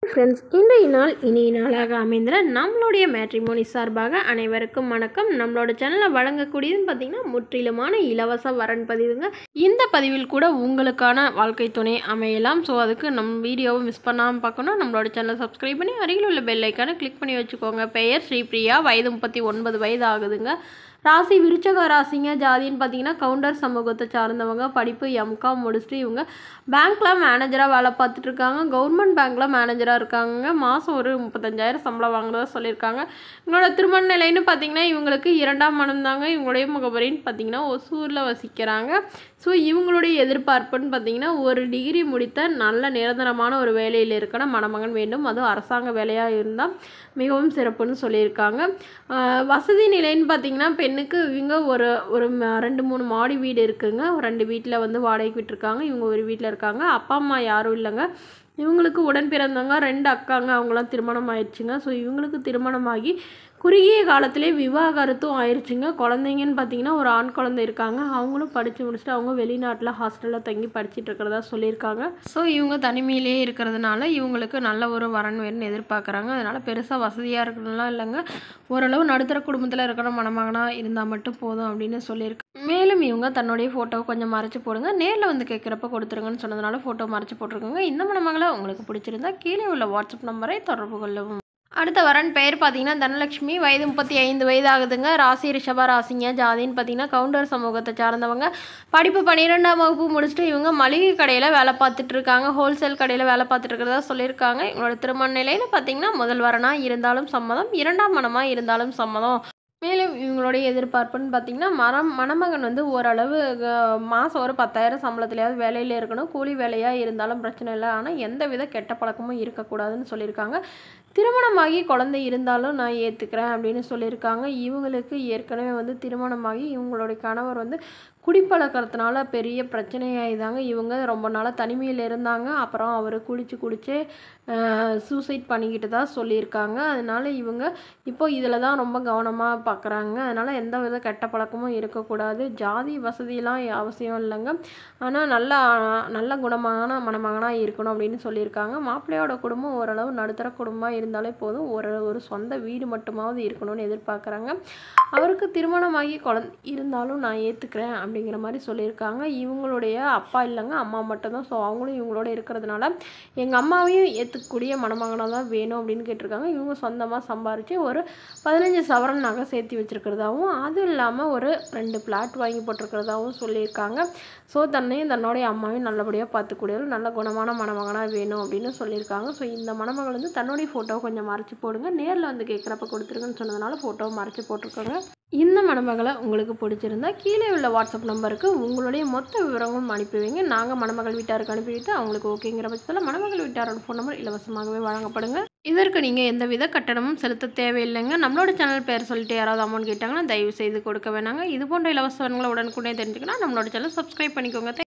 friends இன்றைய நாள் இனிய நாளாக அமைந்திர நம்மளுடைய மேட்ரிமோனி சார்பாக அனைவருக்கும் வணக்கம் நம்மளோட சேனலில் வழங்கக்கூடியதுன்னு பார்த்தீங்கன்னா முற்றிலுமான இலவச வரன் பதிவுங்க இந்த பதிவில் கூட உங்களுக்கான வாழ்க்கை துணை அமையலாம் ஸோ அதுக்கு நம்ம வீடியோவை மிஸ் பண்ணாமல் பார்க்கணும் நம்மளோட சேனலை சப்ஸ்கிரைப் பண்ணி அருகில் உள்ள பெல் ஐக்கானை கிளிக் பண்ணி வச்சுக்கோங்க பெயர் ஸ்ரீபிரியா வயது முப்பத்தி ஒன்பது வயது ஆகுதுங்க ராசி விருச்சக ராசிங்க ஜாதின்னு பார்த்தீங்கன்னா கவுண்டர் சமூகத்தை சார்ந்தவங்க படிப்பு எம்காம் முடிச்சுட்டு இவங்க பேங்க்கில் மேனேஜராக வேலை பார்த்துட்டு இருக்காங்க கவர்மெண்ட் பேங்க்கில் மேனேஜராக இருக்காங்க மாதம் ஒரு முப்பத்தஞ்சாயிரம் சம்பளம் வாங்குறதா சொல்லியிருக்காங்க இவங்களோட திருமண நிலைன்னு பார்த்தீங்கன்னா இவங்களுக்கு இரண்டாம் மனம் தாங்க இவங்களுடைய முகவரின்னு பார்த்தீங்கன்னா ஒசூரில் வசிக்கிறாங்க ஸோ இவங்களுடைய எதிர்பார்ப்புன்னு பார்த்தீங்கன்னா ஒரு டிகிரி முடித்த நல்ல நிரந்தரமான ஒரு வேலையில் இருக்கிற மணமகன் வேண்டும் அதுவும் அரசாங்க வேலையாக இருந்தால் மிகவும் சிறப்புன்னு சொல்லியிருக்காங்க ஆஹ் வசதி நிலைன்னு பார்த்தீங்கன்னா பெண்ணுக்கு இவங்க ஒரு ஒரு ம- ரெண்டு மூணு மாடி வீடு இருக்குங்க ரெண்டு வீட்டில் வந்து வாடகைக்கு விட்டுருக்காங்க இவங்க ஒரு வீட்டில் இருக்காங்க அப்பா அம்மா யாரும் இல்லைங்க இவங்களுக்கு உடன் பிறந்தவங்க ரெண்டு அக்காங்க அவங்களாம் திருமணம் ஆயிடுச்சுங்க ஸோ இவங்களுக்கு திருமணமாகி குறுகிய காலத்திலே விவாகரத்தும் ஆயிடுச்சுங்க குழந்தைங்கன்னு பார்த்தீங்கன்னா ஒரு ஆண் குழந்தை இருக்காங்க அவங்களும் படித்து முடிச்சுட்டு அவங்க வெளிநாட்டில் ஹாஸ்டலில் தங்கி படிச்சுட்டு இருக்கிறதா சொல்லியிருக்காங்க ஸோ இவங்க தனிமையிலே இருக்கிறதுனால இவங்களுக்கு நல்ல ஒரு வரன் வேணும்னு எதிர்பார்க்குறாங்க அதனால் பெருசாக வசதியாக இருக்கணும்லாம் இல்லைங்க ஓரளவு நடுத்தர குடும்பத்தில் இருக்கிற மணமகனாக இருந்தால் மட்டும் போதும் அப்படின்னு சொல்லியிருக்காங்க மேலும் இவங்க தன்னுடைய ஃபோட்டோவை கொஞ்சம் மறைச்சு போடுங்க நேரில் வந்து கேட்குறப்ப கொடுத்துருங்கன்னு சொன்னதுனால ஃபோட்டோ மறைச்சு போட்டிருக்கோங்க இந்த மணமகளை உங்களுக்கு பிடிச்சிருந்தா கீழே உள்ள வாட்ஸ்அப் நம்பரை தொடர்பு கொள்ளவும் அடுத்த வரன் பெயர் பார்த்தீங்கன்னா தனலட்சுமி வயது முப்பத்தி ஐந்து வயது ஆகுதுங்க ராசி ரிஷப ராசிங்க ஜாதின்னு பார்த்தீங்கன்னா கவுண்டர் சமூகத்தை சார்ந்தவங்க படிப்பு பன்னிரெண்டாம் வகுப்பு முடிச்சுட்டு இவங்க மளிகை கடையில் வேலை பார்த்துட்டு இருக்காங்க ஹோல்சேல் கடையில் வேலை பார்த்துட்டு இருக்கிறதா சொல்லியிருக்காங்க இவங்களோட திருமண நிலைன்னு பார்த்தீங்கன்னா முதல் வரனாக இருந்தாலும் சம்மதம் இரண்டாம் மனமாக இருந்தாலும் சம்மதம் மேலும் இவங்களுடைய எதிர்பார்ப்புன்னு பார்த்தீங்கன்னா மரம் மணமகன் வந்து ஓரளவு அஹ், மாதம் ஒரு பத்தாயிரம் சம்பளத்துலையாவது வேலையில் இருக்கணும் கூலி வேலையாக இருந்தாலும் பிரச்சனை இல்லை ஆனால் எந்த வித கெட்ட பழக்கமும் இருக்கக்கூடாதுன்னு சொல்லியிருக்காங்க திருமணமாகி குழந்தை இருந்தாலும் நான் ஏற்றுக்கிறேன் அப்படின்னு சொல்லியிருக்காங்க இவங்களுக்கு ஏற்கனவே வந்து திருமணமாகி இவங்களுடைய கணவர் வந்து குடிப்பழக்கறதுனால பெரிய பிரச்சனையாயிதாங்க இவங்க ரொம்ப நாளாக தனிமையில் இருந்தாங்க அப்புறம் அவர் குடிச்சு குடிச்சு சூசைட் பண்ணிக்கிட்டு தான் சொல்லியிருக்காங்க அதனால இவங்க இப்போ இதில் தான் ரொம்ப கவனமாக பார்க்குறாங்க அதனால் எந்த வித கெட்ட பழக்கமும் இருக்கக்கூடாது ஜாதி வசதியெலாம் அவசியம் இல்லைங்க ஆனால் நல்ல நல்ல குணமான மணமகனாக இருக்கணும் அப்படின்னு சொல்லியிருக்காங்க மாப்பிள்ளையோட குடும்பம் ஓரளவு நடுத்தர குடும்பமாக இருந்தாலே போதும் ஒரு ஒரு சொந்த வீடு மட்டுமாவது இருக்கணும்னு எதிர்பார்க்குறாங்க அவருக்கு திருமணமாகி குழந்தை இருந்தாலும் நான் ஏற்றுக்கிறேன் அப்படிங்கிற மாதிரி சொல்லியிருக்காங்க இவங்களுடைய அப்பா இல்லைங்க அம்மா மட்டும்தான் ஸோ அவங்களும் இவங்களோட இருக்கிறதுனால எங்கள் அம்மாவையும் ஏற்றுக்கக்கூடிய மணமகனாக தான் வேணும் அப்படின்னு கேட்டிருக்காங்க இவங்க சொந்தமாக சம்பாரித்து ஒரு பதினஞ்சு சவரன் நகை சேர்த்து வச்சுருக்கிறதாவும் அது இல்லாமல் ஒரு ரெண்டு பிளாட் வாங்கி போட்டிருக்கிறதாவும் சொல்லியிருக்காங்க ஸோ தன்னையும் தன்னுடைய அம்மாவையும் நல்லபடியாக பார்த்துக்கூடியவர் நல்ல குணமான மணமகனாக வேணும் அப்படின்னு சொல்லியிருக்காங்க ஸோ இந்த மணமகள் வந்து தன்னுடைய ஃபோட்டோவை கொஞ்சம் மறைச்சி போடுங்க நேரில் வந்து கேட்குறப்ப கொடுத்துருங்கன்னு சொன்னதுனால ஃபோட்டோவை மறைச்சி போட்டிருக்காங்க இந்த மணமகளை உங்களுக்கு பிடிச்சிருந்தா கீழே உள்ள வாட்ஸ்அப் நம்பருக்கு உங்களுடைய மொத்த விவரங்களும் அனுப்பி வைங்க நாங்கள் மணமகள் வீட்டாருக்கு அனுப்பி வைத்து அவங்களுக்கு ஓகேங்கிற பட்சத்தில் மணமகள் வீட்டாரோட ஃபோன் நம்பர் இலவசமாகவே வழங்கப்படுங்க இதற்கு நீங்கள் எந்தவித கட்டணமும் செலுத்த தேவையில்லைங்க நம்மளோட சேனல் பேர் சொல்லிட்டு யாராவது அமௌண்ட் கேட்டாங்கன்னா தயவு செய்து கொடுக்க வேணாங்க இது போன்ற இலவசங்களை உடனுக்குடனே தெரிஞ்சுக்கணும் நம்மளோட சேனல் சப்ஸ்கிரைப் பண்ணிக்கோங்க